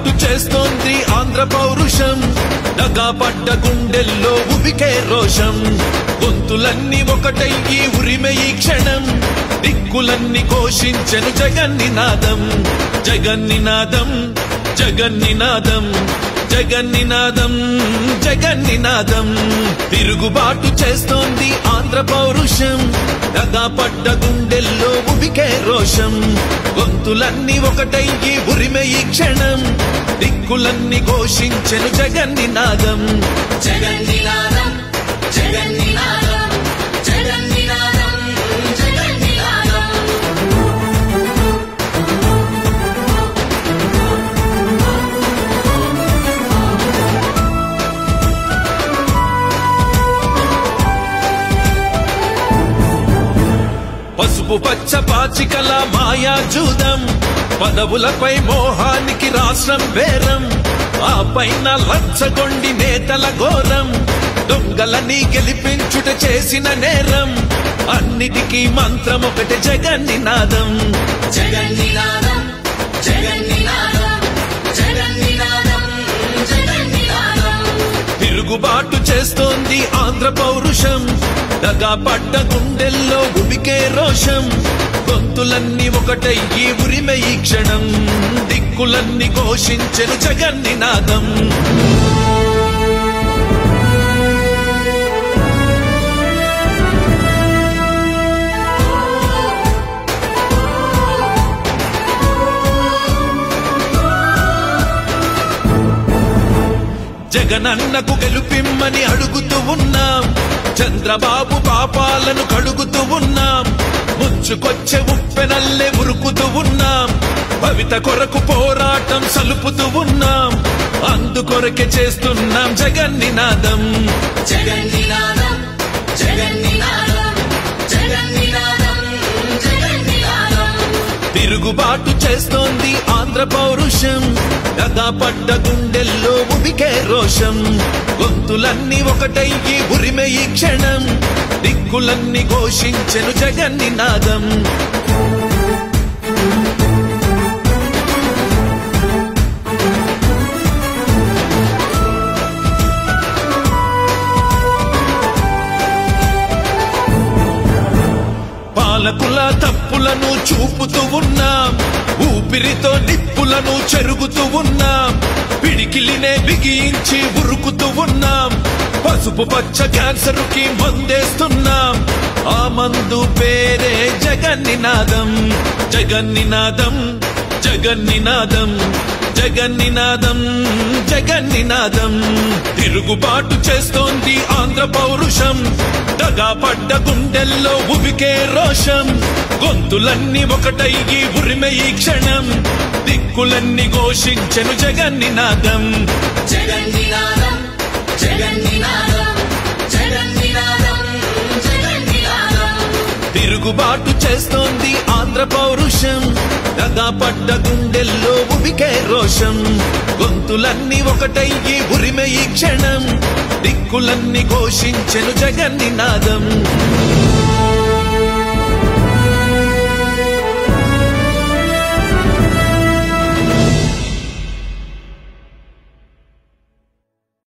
తిరుగుబాటు చేస్తోంది ఆంధ్ర పౌరుషం నగాపడ్డ గుండెల్లో ఉబికే రోషం గొంతులన్నీ ఒకటయ్యి ఉరిమే ఈ క్షణం దిక్కులన్నీ ఘోషించెను జగన్నినాదం జగన్నినాదం జగన్నినాదం జగన్నినాదం జగన్నినాదం తిరుగుబాటు చేస్తోంది ఆంధ్ర పౌరుషం పడ్డ గుండెల్లో ఉబికే రోషం గొంతులన్నీ ఒకటయ్యి ఉరిమే ఈ క్షణం దిక్కులన్నీ ఘోషించెను జగన్నినాదం జగన్నినాదం జగన్నినాదం జగన్నినాదం జగన్నినాదం పసుపు పచ్చ పాచికల మాయా జూదం పదవులపై మోహానికి రాష్ట్రం బేరం ఆ పైన లచ్చగొండి నేతల ఘోరం దొంగలని గెలిపించుట చేసిన నేరం అన్నిటికీ మంత్రం ఒకటి జగన్నినాదం జగన్నినాదం జగన్నినాదం జగన్నినాదం జగన్నినాదం తిరుగుబాటు చేస్తోంది ఆంధ్ర పౌరుషం దగా పడ్డ గుండెల్లో ఉబికే రోషం గొంతులన్నీ ఒకటయ్యి ఉరిమే ఈ క్షణం దిక్కులన్నీ ఘోషించెను జగన్నినాదం జగనన్నకు గెలుపిమ్మని అడుగుతూ ఉన్నాం చంద్రబాబు పాపాలను కడుగుతూ ఉన్నాం ముచ్చుకొచ్చే ఉప్పెనల్లే ఉరుకుతూ ఉన్నాం భవిత కొరకు పోరాటం సలుపుతూ ఉన్నాం అందుకొరకే చేస్తున్నాం జగన్నినాదం జగన్నినాదం జగన్నినాదం జగన్నినాదం జగన్నినాదం తిరుగుబాటు చేస్తోంది ఆంధ్ర పౌరుషం పడ్డ గుండెల్లో ఉబికే రోషం గొంతులన్నీ ఒకటయ్యి ఉరిమే ఈ క్షణం దిక్కులన్నీ ఘోషించెను జగన్నినాదం పాలకుల తప్పులను చూపుతూ ఉన్నాం ఊపిరితో నిప్పులను చెరుగుతూ ఉన్నాం పిడికిలినే బిగించి ఉరుకుతూ ఉన్నాం పసుపు పచ్చ క్యాన్సర్ కి మందేస్తున్నాం ఆ మందు పేరే జగన్నినాదం జగన్నినాదం జగన్నినాదం జగన్నినాదం జగన్నినాదం తిరుగుబాటు చేస్తోంది ఆంధ్ర పౌరుషం దగా పడ్డ గుండెల్లో ఉబికే రోషం గొంతులన్నీ ఒకటయ్యి ఉరిమే ఈ క్షణం దిక్కులన్నీ ఘోషించెను జగన్నినాదం జగన్నినాదం జగన్నినాదం జగన్నినాదం జగన్నినాదం తిరుగుబాటు చేస్తోంది ఆంధ్ర పౌరుషం దగా పడ్డ గుండెల్లో ఉబికే రోషం గొంతులన్నీ ఒకటయ్యి ఉరిమే ఈ క్షణం దిక్కులన్నీ ఘోషించెను జగన్నినాదం